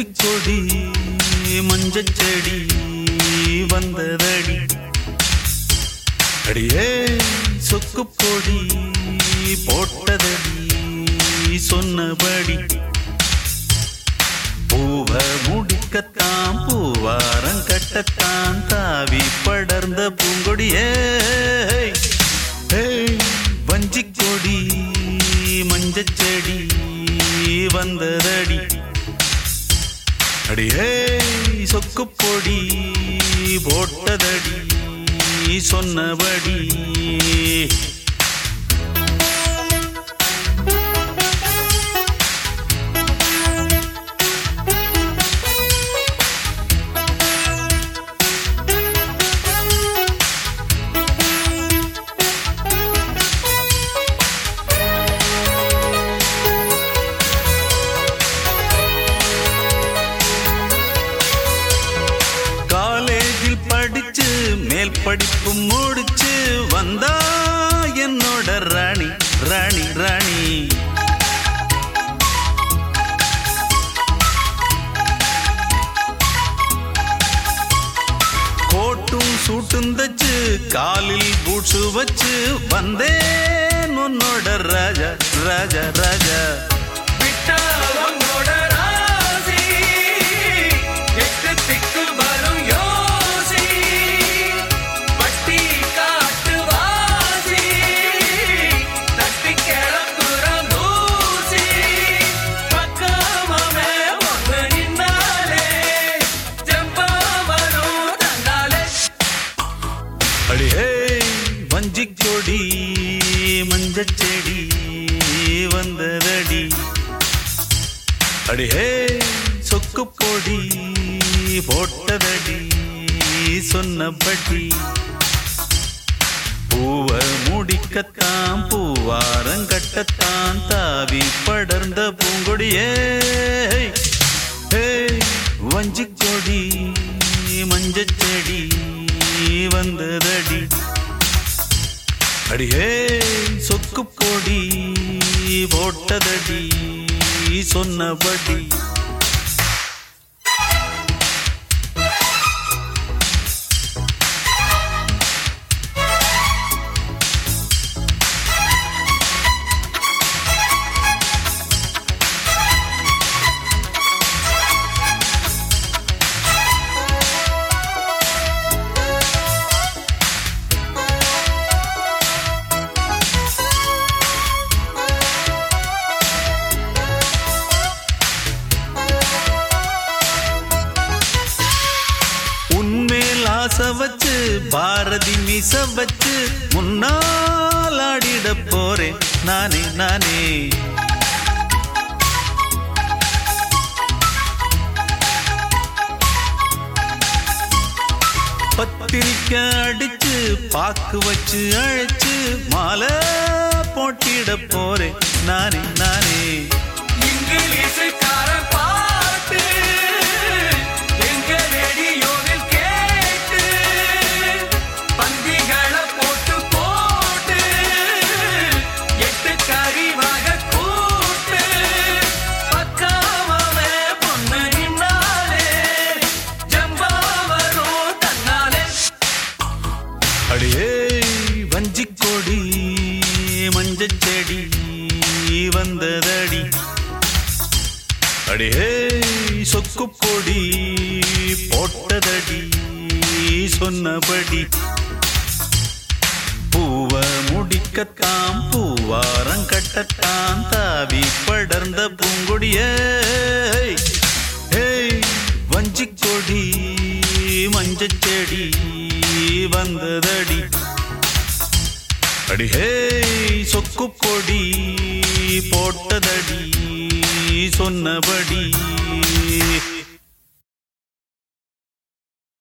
வஞ்சிக் கொடி மஞ்சச் செடி வந்ததடி அடியே சொக்கு பொடி போட்டதடி சொன்னபடி பூவ முடிக்கத்தான் பூவாரம் கட்டத்தான் தாவி படர்ந்த பூங்கொடியே வஞ்சிக் கொடி மஞ்சச் செடி வந்ததடி அடியே சொக்கு பொடி போட்டதடி சொன்னபடி காலேஜில் படிச்சு மேல் படிப்பு முடிச்சு வந்தா என்னோட ராணி ராணி ராணி கோட்டும் சூட்டும் தச்சு காலில் பூட்ஸு வச்சு வந்தேன் உன்னோட ராஜா ராஜா ராஜா விட்டாவங்களோட ராசி எட்டு திக்கு வரும் யோசி பட்டி காட்டு வாசி தட்டி கிளம்புற தூசி பக்கமாவே ஒன்று நின்னாலே ஜம்பா வரும் தந்தாலே அடியே வஞ்சிக் கொடி மஞ்சச் செடி வந்ததடி அடியே சொக்கு பொடி போட்டதடி சொன்னபடி பூவ முடிக்கத்தான் பூவாரம் கட்டத்தான் தாவி படர்ந்த பூங்கொடியே ஏய், வஞ்சிக் கொடி மஞ்சச் செடி வந்ததடி அடியே சொக்கு பொடி போட்டதடி சொன்னபடி உன்மேல் ஆசை வச்சு பாரதி மீச வச்சு முன்னால் ஆடிட போறேன் நானே நானே பத்திரிக்கை அடிச்சு பாக்கு வச்சு அழைச்சு மாலை போட்டிட போறேன் நானே நானே இங்கிலீஷுக்கார பாட்டு எங்க ரேடியோவில் கேட்டு பந்திகளை போட்டு போட்டு எட்டு கறிவாக கூட்டு பக்காமவே பொண்ணு நின்னாலே ஜம்பா வரும் தன்னாலே அடியே வஞ்சிக் கொடி மஞ்சச் செடி வந்ததடி அடியே சொக்கு பொடி போட்டதடி சொன்னபடி பூவ முடிக்கத்தான் பூவாரம் கட்டத்தான் தாவி படர்ந்த பூங்கொடியே ஏய் வஞ்சிக் கொடி மஞ்சச் செடி வந்ததடி அடிஹே சொக்கு பொடி போட்டதடி சொன்னபடி